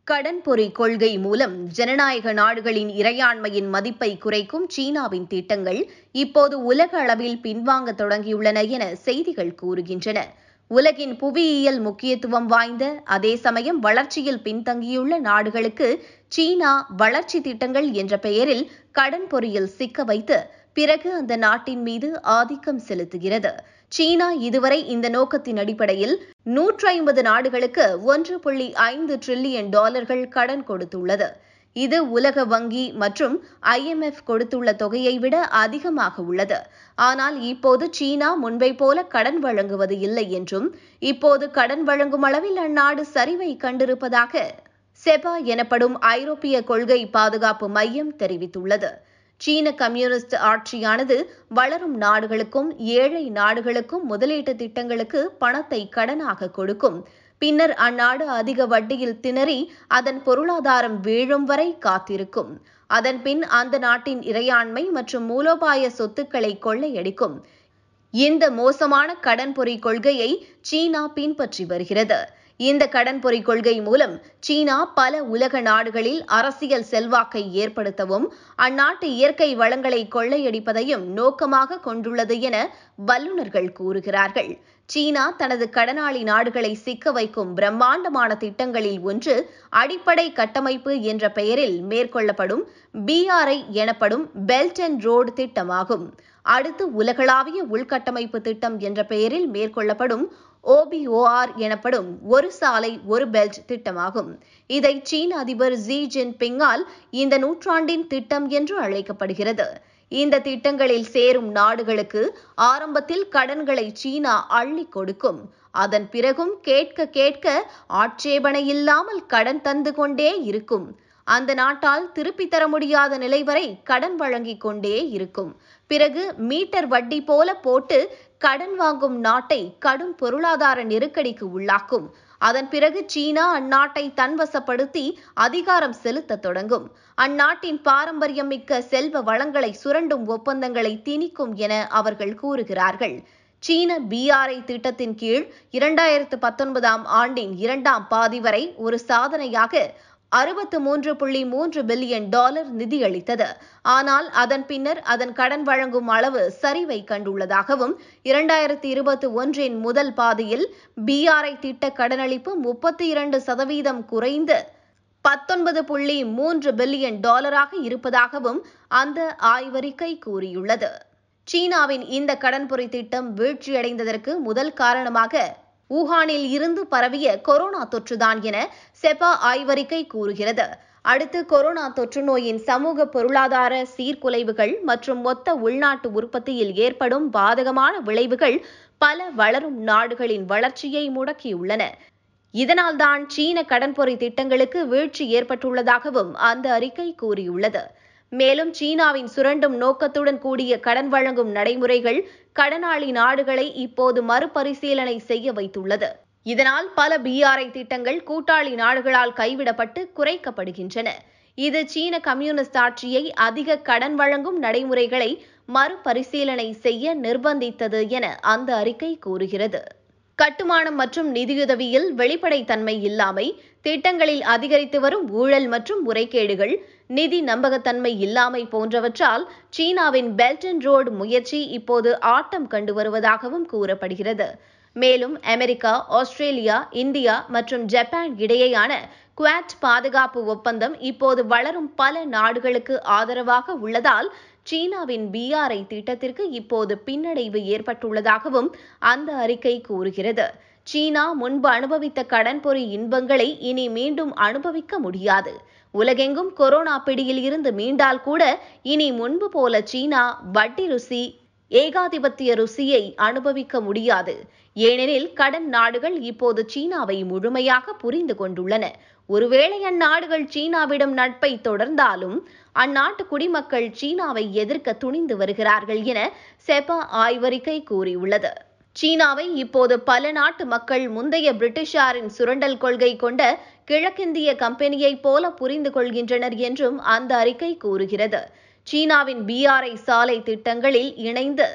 கடன் பொறி கொள்கை மூலம் ஜனநாயக நாடுகளின் இறையாண்மையின் மதிப்பை குறைக்கும் சீனாவின் திட்டங்கள் இப்போது உலக அளவில் பின்வாங்க தொடங்கியுள்ளன என செய்திகள் கூறுகின்றன உலகின் புவியியல் முக்கியத்துவம் வாய்ந்த அதே சமயம் வளர்ச்சியில் பின்தங்கியுள்ள நாடுகளுக்கு சீனா வளர்ச்சி திட்டங்கள் என்ற பெயரில் கடன் பொறியில் சிக்க வைத்து பிறகு அந்த நாட்டின் மீது ஆதிக்கம் செலுத்துகிறது சீனா இதுவரை இந்த நோக்கத்தின் அடிப்படையில் நூற்று ஐம்பது நாடுகளுக்கு ஒன்று புள்ளி ஐந்து டிரில்லியன் டாலர்கள் கடன் கொடுத்துள்ளது இது உலக வங்கி மற்றும் ஐஎம்எஃப் கொடுத்துள்ள தொகையை விட அதிகமாக உள்ளது ஆனால் இப்போது சீனா முன்பை போல கடன் வழங்குவது இல்லை என்றும் இப்போது கடன் வழங்கும் அளவில் அந்நாடு சரிவை கண்டிருப்பதாக செபா எனப்படும் ஐரோப்பிய கொள்கை பாதுகாப்பு மையம் தெரிவித்துள்ளது சீன கம்யூனிஸ்ட் ஆட்சியானது வளரும் நாடுகளுக்கும் ஏழை நாடுகளுக்கும் முதலீட்டு திட்டங்களுக்கு பணத்தை கடனாக கொடுக்கும் பின்னர் அந்நாடு அதிக வட்டியில் திணறி அதன் பொருளாதாரம் வீழும் வரை காத்திருக்கும் அதன் பின் அந்த நாட்டின் இறையாண்மை மற்றும் மூலோபாய சொத்துக்களை கொள்ளையடிக்கும் இந்த மோசமான கடன் பொறி கொள்கையை சீனா பின்பற்றி வருகிறது இந்த கடன் பொறி கொள்கை மூலம் சீனா பல உலக நாடுகளில் அரசியல் செல்வாக்கை ஏற்படுத்தவும் அந்நாட்டு இயற்கை வளங்களை கொள்ளையடிப்பதையும் நோக்கமாக கொண்டுள்ளது என வல்லுநர்கள் கூறுகிறார்கள் சீனா தனது கடனாளி நாடுகளை சிக்க வைக்கும் பிரம்மாண்டமான திட்டங்களில் ஒன்று அடிப்படை கட்டமைப்பு என்ற பெயரில் மேற்கொள்ளப்படும் பிஆர்ஐ எனப்படும் பெல்ட் அண்ட் ரோடு திட்டமாகும் அடுத்து உலகளாவிய உள்கட்டமைப்பு திட்டம் என்ற பெயரில் மேற்கொள்ளப்படும் ஓபிஓஆர் எனப்படும் ஒரு சாலை ஒரு பெல்ட் திட்டமாகும் இதை சீன அதிபர் ஜி ஜின்பிங்கால் இந்த நூற்றாண்டின் திட்டம் என்று அழைக்கப்படுகிறது இந்த திட்டங்களில் சேரும் நாடுகளுக்கு ஆரம்பத்தில் கடன்களை சீனா அள்ளி கொடுக்கும் அதன் பிறகும் கேட்க கேட்க ஆட்சேபனை இல்லாமல் கடன் தந்து கொண்டே இருக்கும் அந்த நாட்டால் திருப்பி தர முடியாத நிலை வரை கடன் வழங்கிக் கொண்டே இருக்கும் பிறகு மீட்டர் வட்டி போல போட்டு கடன் வாங்கும் நாட்டை கடும் பொருளாதார நெருக்கடிக்கு உள்ளாக்கும் அதன் பிறகு சீனா அந்நாட்டை தன்வசப்படுத்தி அதிகாரம் செலுத்த தொடங்கும் அந்நாட்டின் பாரம்பரியம் மிக்க செல்வ வளங்களை சுரண்டும் ஒப்பந்தங்களை திணிக்கும் என அவர்கள் கூறுகிறார்கள் சீன பிஆர்ஐ திட்டத்தின் கீழ் இரண்டாயிரத்து பத்தொன்பதாம் ஆண்டின் இரண்டாம் பாதி வரை ஒரு சாதனையாக அறுபத்து மூன்று புள்ளி மூன்று பில்லியன் டாலர் நிதியளித்தது ஆனால் அதன் பின்னர் அதன் கடன் வழங்கும் அளவு சரிவை கண்டுள்ளதாகவும் இரண்டாயிரத்தி இருபத்தி ஒன்றின் முதல் பாதியில் பிஆர்ஐ திட்ட கடனளிப்பு முப்பத்தி இரண்டு சதவீதம் குறைந்து பத்தொன்பது புள்ளி மூன்று பில்லியன் டாலராக இருப்பதாகவும் அந்த ஆய்வறிக்கை கூறியுள்ளது சீனாவின் இந்த கடன்பொறி திட்டம் வீழ்ச்சியடைந்ததற்கு முதல் காரணமாக ஊகானில் இருந்து பரவிய கொரோனா தொற்றுதான் என செபா ஆய்வறிக்கை கூறுகிறது அடுத்து கொரோனா தொற்று நோயின் சமூக பொருளாதார சீர்குலைவுகள் மற்றும் மொத்த உள்நாட்டு உற்பத்தியில் ஏற்படும் பாதகமான விளைவுகள் பல வளரும் நாடுகளின் வளர்ச்சியை முடக்கியுள்ளன இதனால்தான் சீன கடன்பொறி திட்டங்களுக்கு வீழ்ச்சி ஏற்பட்டுள்ளதாகவும் அந்த அறிக்கை கூறியுள்ளது மேலும் சீனாவின் சுரண்டும் நோக்கத்துடன் கூடிய கடன் வழங்கும் நடைமுறைகள் கடனாளி நாடுகளை இப்போது மறுபரிசீலனை செய்ய வைத்துள்ளது இதனால் பல பிஆர்ஐ திட்டங்கள் கூட்டாளி நாடுகளால் கைவிடப்பட்டு குறைக்கப்படுகின்றன இது சீன கம்யூனிஸ்ட் ஆட்சியை அதிக கடன் வழங்கும் நடைமுறைகளை மறுபரிசீலனை செய்ய நிர்பந்தித்தது என அந்த அறிக்கை கூறுகிறது கட்டுமானம் மற்றும் நிதியுதவியில் வெளிப்படைத்தன்மை இல்லாமை திட்டங்களில் அதிகரித்து வரும் ஊழல் மற்றும் முறைகேடுகள் நிதி நம்பகத்தன்மை இல்லாமை போன்றவற்றால் சீனாவின் பெல்ட் அண்ட் ரோடு முயற்சி இப்போது ஆட்டம் கண்டு வருவதாகவும் கூறப்படுகிறது மேலும் அமெரிக்கா ஆஸ்திரேலியா இந்தியா மற்றும் ஜப்பான் இடையேயான குவாட் பாதுகாப்பு ஒப்பந்தம் இப்போது வளரும் பல நாடுகளுக்கு ஆதரவாக உள்ளதால் சீனாவின் பிஆர்ஐ திட்டத்திற்கு இப்போது பின்னடைவு ஏற்பட்டுள்ளதாகவும் அந்த அறிக்கை கூறுகிறது சீனா முன்பு அனுபவித்த கடன் பொறி இன்பங்களை இனி மீண்டும் அனுபவிக்க முடியாது உலகெங்கும் கொரோனா பிடியில் இருந்து மீண்டால் கூட இனி முன்பு போல சீனா வட்டி ருசி ஏகாதிபத்திய ருசியை அனுபவிக்க முடியாது ஏனெனில் கடன் நாடுகள் இப்போது சீனாவை முழுமையாக புரிந்து கொண்டுள்ளன ஒருவேளை அந்நாடுகள் சீனாவிடம் நட்பை தொடர்ந்தாலும் அந்நாட்டு குடிமக்கள் சீனாவை எதிர்க்க துணிந்து வருகிறார்கள் என செபா ஆய்வறிக்கை கூறியுள்ளது சீனாவை இப்போது பல நாட்டு மக்கள் முந்தைய பிரிட்டிஷாரின் சுரண்டல் கொள்கை கொண்ட கிழக்கிந்திய கம்பெனியைப் போல புரிந்து கொள்கின்றனர் என்றும் அந்த அறிக்கை கூறுகிறது சீனாவின் பிஆர்ஐ சாலை திட்டங்களில் இணைந்து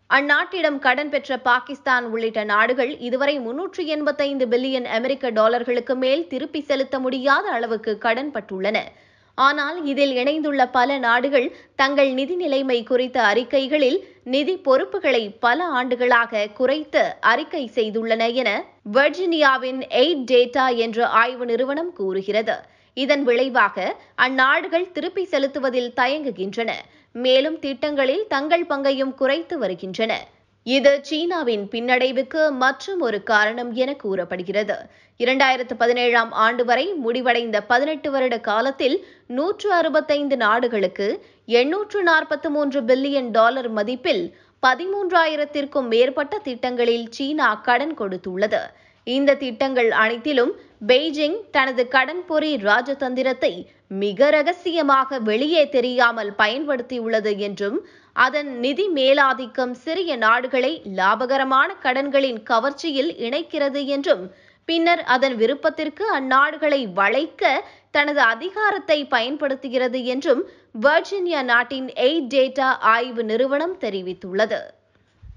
அந்நாட்டிடம் கடன் பெற்ற பாகிஸ்தான் உள்ளிட்ட நாடுகள் இதுவரை முன்னூற்று எண்பத்தைந்து பில்லியன் அமெரிக்க டாலர்களுக்கு மேல் திருப்பி செலுத்த முடியாத அளவுக்கு கடன் பட்டுள்ளன ஆனால் இதில் இணைந்துள்ள பல நாடுகள் தங்கள் நிதி நிலைமை குறித்த அறிக்கைகளில் நிதி பொறுப்புகளை பல ஆண்டுகளாக குறைத்து அறிக்கை செய்துள்ளன என வெர்ஜினியாவின் எய்ட் டேட்டா என்ற ஆய்வு நிறுவனம் கூறுகிறது இதன் விளைவாக அந்நாடுகள் திருப்பி செலுத்துவதில் தயங்குகின்றன மேலும் திட்டங்களில் தங்கள் பங்கையும் குறைத்து வருகின்றன இது சீனாவின் பின்னடைவுக்கு மற்றும் ஒரு காரணம் என கூறப்படுகிறது இரண்டாயிரத்து பதினேழாம் ஆண்டு வரை முடிவடைந்த பதினெட்டு வருட காலத்தில் நூற்று அறுபத்தைந்து நாடுகளுக்கு எண்ணூற்று நாற்பத்தி மூன்று பில்லியன் டாலர் மதிப்பில் பதிமூன்றாயிரத்திற்கும் மேற்பட்ட திட்டங்களில் சீனா கடன் கொடுத்துள்ளது இந்த திட்டங்கள் அனைத்திலும் பெய்ஜிங் தனது கடன் பொறி ராஜதந்திரத்தை மிக ரகசியமாக வெளியே தெரியாமல் பயன்படுத்தியுள்ளது என்றும் அதன் நிதி மேலாதிக்கம் சிறிய நாடுகளை லாபகரமான கடன்களின் கவர்ச்சியில் இணைக்கிறது என்றும் பின்னர் அதன் விருப்பத்திற்கு அந்நாடுகளை வளைக்க தனது அதிகாரத்தை பயன்படுத்துகிறது என்றும் வர்ஜீனியா நாட்டின் எய்ட் டேட்டா ஆய்வு நிறுவனம் தெரிவித்துள்ளது